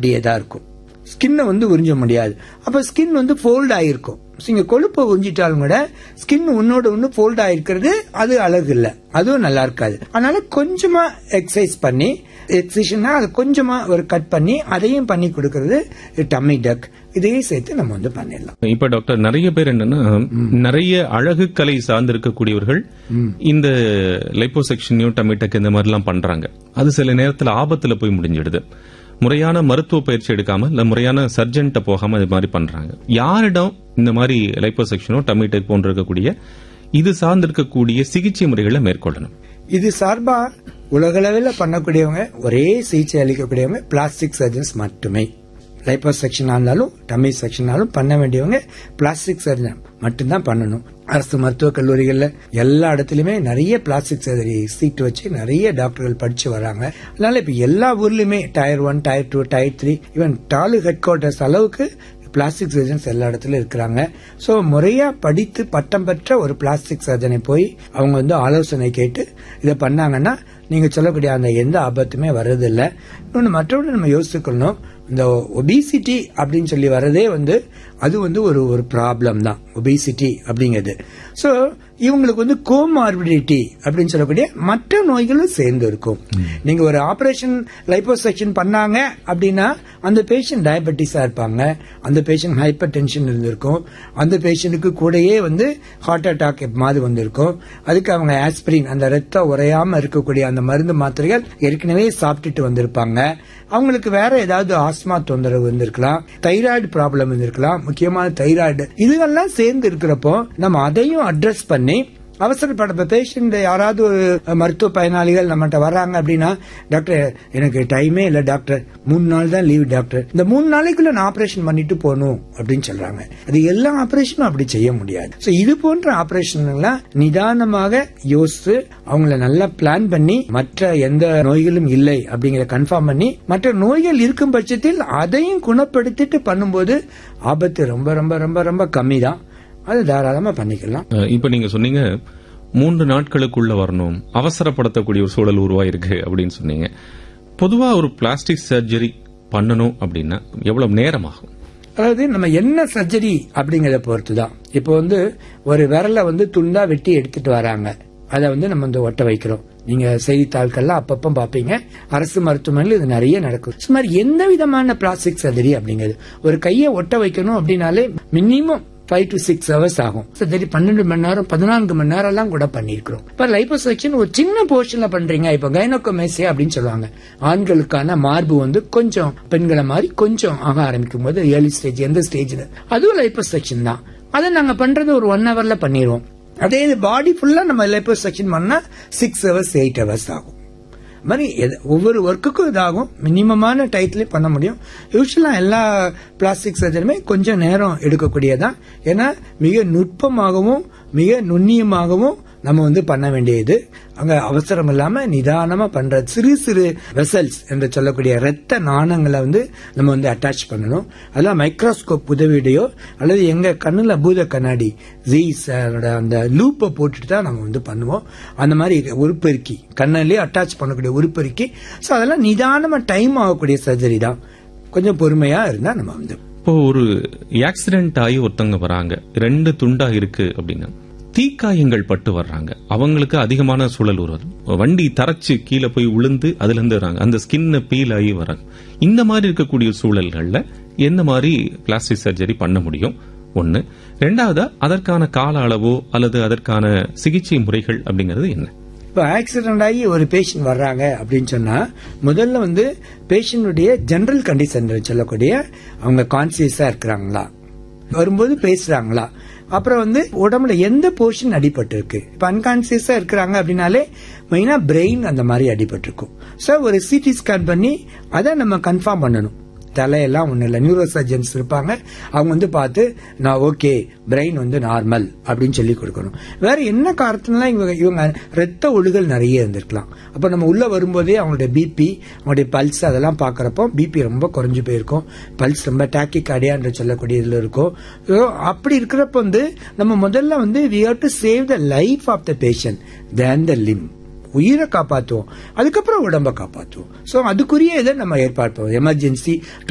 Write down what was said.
அப்படியே தான் இருக்கும் ஸ்கின்னை வந்து உறிஞ்ச முடியாது அப்ப ஸ்கின் வந்து ஃபோல்ட் ஆயிருக்கும் நீங்க கொழுப்பை உறிஞ்சிட்டாலும் கூட ஸ்கின் உன்னோட ஒண்ணு ஃபோல்ட் ஆயிருக்கிறது அது அழகு இல்ல அதுவும் நல்லா இருக்காது அதனால கொஞ்சமா எக்ஸசைஸ் பண்ணி எக்ஸசைஸ்னா அது கொஞ்சமா ஒரு கட் பண்ணி அதையும் பண்ணி கொடுக்கறது டம்மி டக் இதையும் சேர்த்து நம்ம வந்து பண்ணிடலாம் இப்ப டாக்டர் நிறைய பேர் என்னன்னா நிறைய அழகு கலை சார்ந்து இருக்கக்கூடியவர்கள் இந்த லைப்போசெக்ஷனையும் டமிட்டக் இந்த மாதிரி எல்லாம் பண்றாங்க அது சில நேரத்துல ஆபத்துல போய் முடிஞ்சிடுது முறையான மருத்துவ பயிற்சி எடுக்காம இல்ல முறையான சர்ஜன்ட்ட போகாம இது மாதிரி பண்றாங்க யாரிடம் இந்த மாதிரி லைப்போசெக்ஷனோ டமிட்டக் போன்ற இருக்கக்கூடிய இது சார்ந்து இருக்கக்கூடிய சிகிச்சை முறைகளை மேற்கொள்ளணும் இது சார்பா உலகளவில் பண்ணக்கூடியவங்க ஒரே சிகிச்சை அளிக்கக்கூடியவங்க பிளாஸ்டிக் சர்ஜன்ஸ் மட்டுமே லைப்போ செக்ஷனா இருந்தாலும் டம்மி செக்ஷனாலும் பண்ண வேண்டியவங்க பிளாஸ்டிக் சர்ஜன் மட்டும்தான் பண்ணணும் அரசு மருத்துவக் கல்லூரிகள்ல எல்லா இடத்துலயுமே நிறைய பிளாஸ்டிக் சர்ஜரி சீட் வச்சு நிறைய டாக்டர்கள் படிச்சு வராங்க அதனால இப்ப எல்லா ஊர்லயுமே tier one tier two tier three even taluk headquarters அளவுக்கு பிளாஸ்டிக் சர்ஜன்ஸ் எல்லா இடத்துலயும் இருக்கிறாங்க சோ முறையா படித்து பட்டம் பெற்ற ஒரு பிளாஸ்டிக் சர்ஜனை போய் அவங்க வந்து ஆலோசனை கேட்டு இதை பண்ணாங்கன்னா நீங்க சொல்லக்கூடிய அந்த எந்த ஆபத்துமே வர்றதில்லை இன்னொன்று மற்றபடி நம்ம யோசிச்சுக்கணும் இந்த ஒபிசிட்டி அப்படின்னு சொல்லி வர்றதே வந்து அது வந்து ஒரு ஒரு ப்ராப்ளம் தான் ஒபிசிட்டி அப்படிங்கிறது ஸோ இவங்களுக்கு வந்து கோமார்பிடிட்டி அப்படின்னு சொல்லக்கூடிய மற்ற நோய்களும் சேர்ந்து இருக்கும் நீங்க ஒரு ஆபரேஷன் லைப்போசெக்ஷன் பண்ணாங்க அப்படின்னா அந்த பேஷண்ட் டயபெட்டிஸா இருப்பாங்க அந்த பேஷண்ட் ஹைப்பர் டென்ஷன் இருந்திருக்கும் அந்த பேஷண்ட்டுக்கு கூடயே வந்து ஹார்ட் அட்டாக் மாதிரி வந்திருக்கும் அதுக்கு அவங்க ஆஸ்பிரின் அந்த ரத்த உறையாம இருக்கக்கூடிய அந்த மருந்து மாத்திரைகள் ஏற்கனவே சாப்பிட்டுட்டு வந்திருப்பாங்க அவங்களுக்கு வேற ஏதாவது ஆஸ்மா தொந்தரவு இருந்திருக்கலாம் தைராய்டு ப்ராப்ளம் இருந்திருக்கலாம் முக்கியமான தைராய்டு இதுகெல்லாம் சேர்ந்து இருக்கிறப்போ நம்ம அதையும் அட்ரஸ் பண்ணி அவசரப்பட பேஷண்ட் யாராவது ஒரு மருத்துவ பயனாளிகள் நம்மகிட்ட வர்றாங்க அப்படின்னா டாக்டர் எனக்கு டைமே இல்ல டாக்டர் மூணு நாள் தான் லீவ் டாக்டர் இந்த மூணு நாளைக்குள்ள நான் ஆபரேஷன் பண்ணிட்டு போகணும் அப்படின்னு சொல்றாங்க அது எல்லா ஆபரேஷனும் அப்படி செய்ய முடியாது சோ இது போன்ற ஆபரேஷன்லாம் நிதானமாக யோசித்து அவங்கள நல்லா பிளான் பண்ணி மற்ற எந்த நோய்களும் இல்லை அப்படிங்கிற கன்ஃபார்ம் பண்ணி மற்ற நோய்கள் இருக்கும் பட்சத்தில் அதையும் குணப்படுத்திட்டு பண்ணும்போது ஆபத்து ரொம்ப ரொம்ப ரொம்ப ரொம்ப கம்மி தான் அது தாராளமா பண்ணிக்கலாம் அஹ், இப்ப நீங்க சொன்னீங்க மூன்று நாட்களுக்குள்ள வரணும் அவசரப்படுத்தக்கூடிய ஒரு சூழல் உருவாயிருக்கு அப்படின்னு சொன்னீங்க பொதுவா ஒரு பிளாஸ்டிக் சர்ஜரி பண்ணணும் அப்படின்னா எவ்வளவு நேரம் ஆகும் அதாவது நம்ம என்ன சர்ஜரி அப்படிங்கறத பொறுத்து தான் இப்போ வந்து ஒரு விரலை வந்து துண்டா வெட்டி எடுத்துட்டு வராங்க அதை வந்து நம்ம வந்து ஒட்ட வைக்கிறோம் நீங்க செய்தித்தாள்கள்லாம் அப்பப்ப பாப்பீங்க அரசு மருத்துவமனையில் இது நிறைய நடக்கும் சுமார் எந்த விதமான பிளாஸ்டிக் சர்ஜரி அப்படிங்கிறது ஒரு கையை ஒட்ட வைக்கணும் அப்படின்னாலே minimum five to six hours ஆகும் சர்ஜரி பன்னெண்டு மணி நேரம் பதினான்கு மணி நேரம் எல்லாம் கூட பண்ணிருக்கிறோம் இப்ப லைப்போசெக்ஷன் ஒரு சின்ன போர்ஷன்ல பண்றீங்க இப்ப கைனோகோமேசியா அப்படின்னு சொல்லுவாங்க ஆண்களுக்கான மார்பு வந்து கொஞ்சம் பெண்களை மாதிரி கொஞ்சம் ஆக ஆரம்பிக்கும் போது ஏர்லி ஸ்டேஜ் எந்த ஸ்டேஜ்ல அதுவும் லைப்போசெக்ஷன் தான் அதை நாங்க பண்றது ஒரு ஒன் ஹவர்ல பண்ணிடுவோம் அதே இது பாடி ஃபுல்லா நம்ம லைப்போசெக்ஷன் பண்ணா சிக்ஸ் ஹவர்ஸ் எயிட் ஹவர்ஸ் ஆகும் அது மாதிரி எது- ஒவ்வொரு ஒர்க்குக்கும் இதாகும் மினிமமான டயத்துலயே பண்ண முடியும் யூஸ்வலா எல்லா பிளாஸ்டிக் சர்ஜரியுமே கொஞ்சம் நேரம் எடுக்கக்கூடியதான் ஏன்னா மிக நுட்பமாகவும் மிக நுண்ணியமாகவும் நம்ம வந்து பண்ண வேண்டியது அங்க அவசரம் இல்லாம நிதானமா பண்ற சிறு சிறு வெசல்ஸ் என்று சொல்லக்கூடிய ரத்த நாணங்களை வந்து நம்ம வந்து அட்டாச் பண்ணணும் அதெல்லாம் மைக்ரோஸ்கோப் உதவியுடையோ அல்லது எங்க கண்ணுல பூத கண்ணாடி ஜீஸ் அந்த லூப்பை போட்டுட்டு தான் நம்ம வந்து பண்ணுவோம் அந்த மாதிரி உருப்பெருக்கி கண்ணிலே அட்டாச் பண்ணக்கூடிய உருப்பெருக்கி ஸோ அதெல்லாம் நிதானமா டைம் ஆகக்கூடிய சர்ஜரி தான் கொஞ்சம் பொறுமையா இருந்தா நம்ம வந்து இப்போ ஒரு ஆக்சிடென்ட் ஆகி ஒருத்தவங்க வராங்க ரெண்டு துண்டா இருக்கு அப்படின்னா தீக்காயங்கள் பட்டு வர்றாங்க அவங்களுக்கு அதிகமான சூழல் உருவாது வண்டி தரைச்சு கீழே போய் விழுந்து அதுல இருந்து வராங்க அந்த ஸ்கின் பீல் ஆகி வராங்க இந்த மாதிரி இருக்கக்கூடிய சூழல்கள்ல என்ன மாதிரி பிளாஸ்டிக் சர்ஜரி பண்ண முடியும் ஒன்னு ரெண்டாவது அதற்கான கால அளவோ அல்லது அதற்கான சிகிச்சை முறைகள் அப்படிங்கிறது என்ன இப்போ ஆக்சிடென்ட் ஆகி ஒரு பேஷண்ட் வர்றாங்க அப்படின்னு சொன்னா முதல்ல வந்து பேஷண்டுடைய ஜெனரல் கண்டிஷன் சொல்லக்கூடிய அவங்க கான்சியஸா இருக்கிறாங்களா வரும்போது பேசுறாங்களா அப்புறம் வந்து உடம்புல எந்த போர்ஷன் அடிபட்டு இருக்கு இப்ப அன்கான்சியஸா இருக்கிறாங்க அப்படின்னாலே மெயினா பிரெயின் அந்த மாதிரி அடிபட்டு இருக்கும் ஸோ ஒரு சிடி ஸ்கேன் பண்ணி அதை நம்ம கன்ஃபார்ம் பண்ணணும் தலையெல்லாம் ஒண்ணு இல்ல நியூரோ சர்ஜன்ஸ் இருப்பாங்க அவங்க வந்து பார்த்து நான் ஓகே பிரெயின் வந்து நார்மல் அப்படின்னு சொல்லி கொடுக்கணும் வேற என்ன காரணத்தினால இவங்க இவங்க ரத்த ஒழுகல் நிறைய இருந்திருக்கலாம் அப்ப நம்ம உள்ள வரும்போதே அவங்களுடைய பிபி அவங்களுடைய பல்ஸ் அதெல்லாம் பாக்குறப்போ பிபி ரொம்ப குறைஞ்சு போயிருக்கும் பல்ஸ் ரொம்ப டாக்கி கார்டியான்ற சொல்லக்கூடிய இதுல இருக்கும் So, அப்படி இருக்கிறப்ப வந்து நம்ம முதல்ல வந்து we have to save the life of the patient then the limb உயிரை காப்பாற்றுவோம் அதுக்கப்புறம் உடம்ப காப்பாற்றுவோம் சோ அதுக்குரிய இதை நம்ம ஏற்பாடு பண்ணுவோம் எமர்ஜென்சி